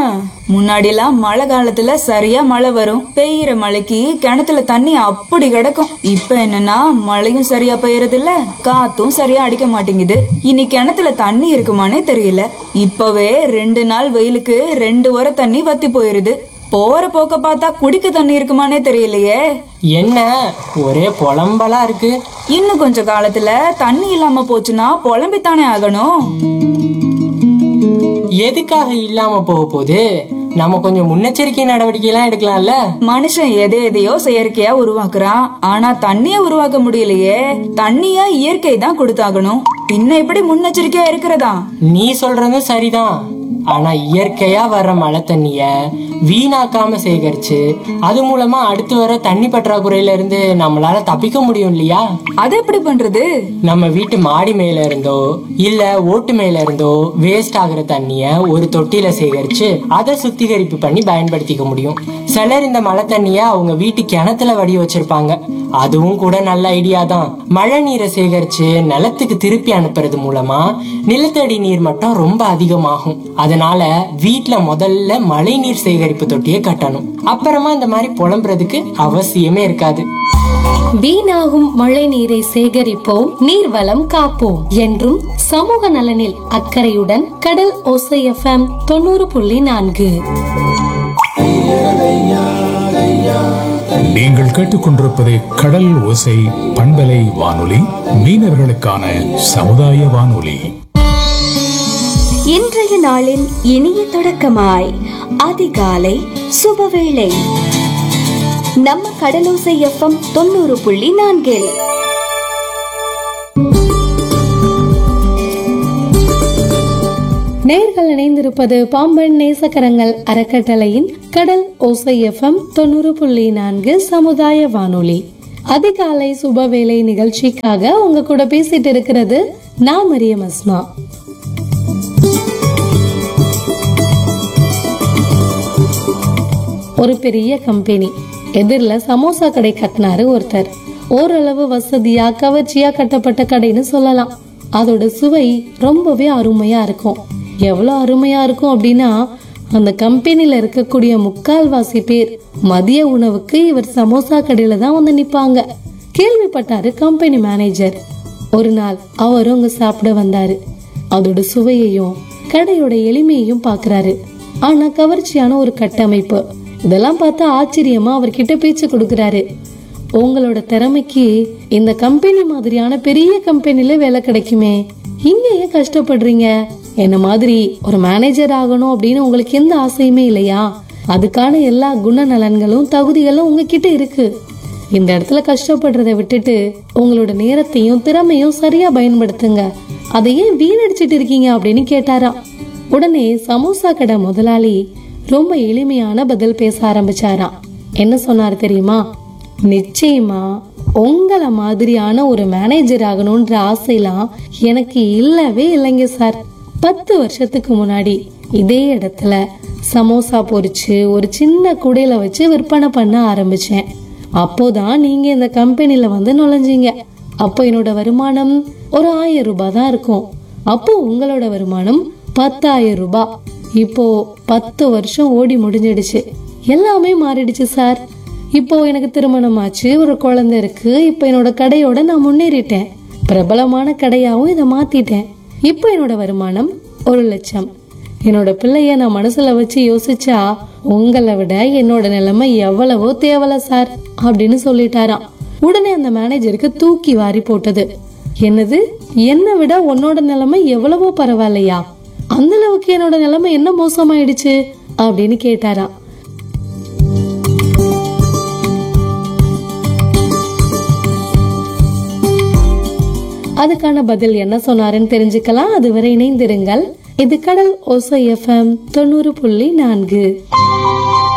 முன்னாடி எல்லாம் மழை காலத்துல சரியா மழை வரும் பெய்யற மழைக்கு கிணத்துல தண்ணி அப்படி கிடக்கும் இப்ப என்னன்னா மழையும் சரியா பெய்யறது இல்ல காத்தும் சரியா அடிக்க மாட்டேங்குது இனி கிணத்துல தண்ணி இருக்குமானே தெரியல இப்பவே ரெண்டு நாள் வெயிலுக்கு ரெண்டு வர தண்ணி வத்தி போயிருது போற போக்க பார்த்தா குடிக்க தண்ணி இருக்குமானே தெரியலையே என்ன ஒரே புலம்பலா இருக்கு இன்னும் கொஞ்ச காலத்துல தண்ணி இல்லாம போச்சுன்னா புலம்பித்தானே ஆகணும் எதுக்காக இல்லாம போக போகுது நம்ம கொஞ்சம் முன்னெச்சரிக்கை நடவடிக்கை எல்லாம் எடுக்கலாம்ல மனுஷன் எதை எதையோ செயற்கையா உருவாக்குறான் ஆனா தண்ணிய உருவாக்க முடியலையே தண்ணிய இயற்கை தான் கொடுத்தாகணும் பின்ன எப்படி முன்னெச்சரிக்கையா இருக்கிறதா நீ சொல்றதும் சரிதான் ஆனா இயற்கையா வர்ற மழை தண்ணிய வீணாக்காம சேகரிச்சு அது மூலமா அடுத்து வர தண்ணி பற்றாக்குறையில இருந்து நம்மளால தப்பிக்க முடியும் இல்லையா அது எப்படி பண்றது நம்ம வீட்டு மாடி மேல இருந்தோ இல்ல ஓட்டு மேல இருந்தோ வேஸ்ட் ஆகுற தண்ணிய ஒரு தொட்டியில சேகரிச்சு அதை சுத்திகரிப்பு பண்ணி பயன்படுத்திக்க முடியும் சிலர் இந்த மழை தண்ணிய அவங்க வீட்டு கிணத்துல வடி வச்சிருப்பாங்க அதுவும் கூட நல்ல ஐடியா தான் மழை நீரை சேகரிச்சு நிலத்துக்கு திருப்பி அனுப்புறது மூலமா நிலத்தடி நீர் மட்டம் ரொம்ப அதிகமாகும் அதனால வீட்ல முதல்ல மழை நீர் சேகரிப்பு தொட்டியை கட்டணும் அப்புறமா இந்த மாதிரி புலம்புறதுக்கு அவசியமே இருக்காது வீணாகும் மழை நீரை சேகரிப்போம் நீர்வளம் காப்போம் என்றும் சமூக நலனில் அக்கறையுடன் கடல் ஓசை எஃப்எம் தொண்ணூறு புள்ளி நான்கு நீங்கள் கேட்டுக்கொண்டிருப்பது கடல் ஓசை பண்பலை வானொலி மீனவர்களுக்கான சமுதாய வானொலி இன்றைய நாளின் இனிய தொடக்கமாய் அதிகாலை சுபவேளை நம்ம கடலோசை எஃப்எம் தொண்ணூறு புள்ளி நான்கில் நேர்கள் இணைந்திருப்பது பாம்பன் நேசக்கரங்கள் அறக்கட்டளையின் கடல் ஓசை எஃப்எம் தொண்ணூறு புள்ளி நான்கு சமுதாய வானொலி அதிகாலை சுபவேளை நிகழ்ச்சிக்காக உங்க கூட பேசிட்டு இருக்கிறது நான் மரியம் அஸ்மா ஒரு பெரிய கம்பெனி எதிரில் சமோசா கடை கட்டினாரு ஒருத்தர் ஓரளவு வசதியா கவர்ச்சியா கட்டப்பட்ட கடைன்னு சொல்லலாம் அதோட சுவை ரொம்பவே அருமையா இருக்கும் எவ்வளவு அருமையா இருக்கும் அப்படின்னா அந்த கம்பெனில இருக்கக்கூடிய முக்கால்வாசி பேர் மதிய உணவுக்கு இவர் சமோசா கடையில தான் வந்து நிப்பாங்க கேள்விப்பட்டாரு கம்பெனி மேனேஜர் ஒரு நாள் அவரும் அங்க சாப்பிட வந்தாரு அதோட சுவையையும் கடையோட எளிமையையும் பாக்குறாரு ஆனா கவர்ச்சியான ஒரு கட்டமைப்பு இதெல்லாம் பார்த்தா ஆச்சரியமா அவர்கிட்ட பேச்சு கொடுக்கறாரு உங்களோட திறமைக்கு இந்த கம்பெனி மாதிரியான பெரிய கம்பெனில வேலை கிடைக்குமே இங்க ஏன் கஷ்டப்படுறீங்க என்ன மாதிரி ஒரு மேனேஜர் ஆகணும் அப்படின்னு உங்களுக்கு எந்த ஆசையுமே இல்லையா அதுக்கான எல்லா குணநலன்களும் தகுதிகளும் உங்ககிட்ட இருக்கு இந்த இடத்துல கஷ்டப்படுறதை விட்டுட்டு உங்களோட நேரத்தையும் திறமையும் சரியா பயன்படுத்துங்க அதை ஏன் வீணடிச்சிட்டு இருக்கீங்க அப்படின்னு கேட்டாராம் உடனே சமோசா கடை முதலாளி ரொம்ப எளிமையான பதில் பேச ஆரம்பிச்சாராம் என்ன சொன்னார் தெரியுமா நிச்சயமா உங்கள மாதிரியான ஒரு மேனேஜர் ஆகணும்ன்ற ஆசைலாம் எனக்கு இல்லவே இல்லைங்க சார் பத்து வருஷத்துக்கு முன்னாடி இதே இடத்துல சமோசா பொரிச்சு ஒரு சின்ன குடையில வச்சு விற்பனை பண்ண ஆரம்பிச்சேன் அப்போதான் நீங்க இந்த கம்பெனில வந்து நுழைஞ்சீங்க அப்போ என்னோட வருமானம் ஒரு ஆயிரம் ரூபாய் தான் இருக்கும் அப்போ உங்களோட வருமானம் பத்தாயிரம் ரூபாய் இப்போ பத்து வருஷம் ஓடி முடிஞ்சிடுச்சு எல்லாமே மாறிடுச்சு சார் இப்போ எனக்கு திருமணம் ஆச்சு ஒரு குழந்தை இருக்கு இப்போ என்னோட கடையோட நான் முன்னேறிட்டேன் பிரபலமான கடையாவும் இதை மாத்திட்டேன் இப்போ என்னோட வருமானம் ஒரு லட்சம் என்னோட பிள்ளைய நான் மனசுல வச்சு யோசிச்சா உங்களை விட என்னோட நிலைமை எவ்வளவோ தேவல சார் அப்படின்னு சொல்லிட்டாராம் உடனே அந்த மேனேஜருக்கு தூக்கி வாரி போட்டது என்னது என்னை விட உன்னோட நிலைமை எவ்வளவோ பரவாயில்லையா அந்த அளவுக்கு என்னோட நிலைமை என்ன மோசமாயிடுச்சு அப்படின்னு கேட்டாராம் அதுக்கான பதில் என்ன சொன்னாருன்னு தெரிஞ்சுக்கலாம் அதுவரை இணைந்திருங்கள் இது கடல் ஓசை எஃப்எம் தொண்ணூறு புள்ளி நான்கு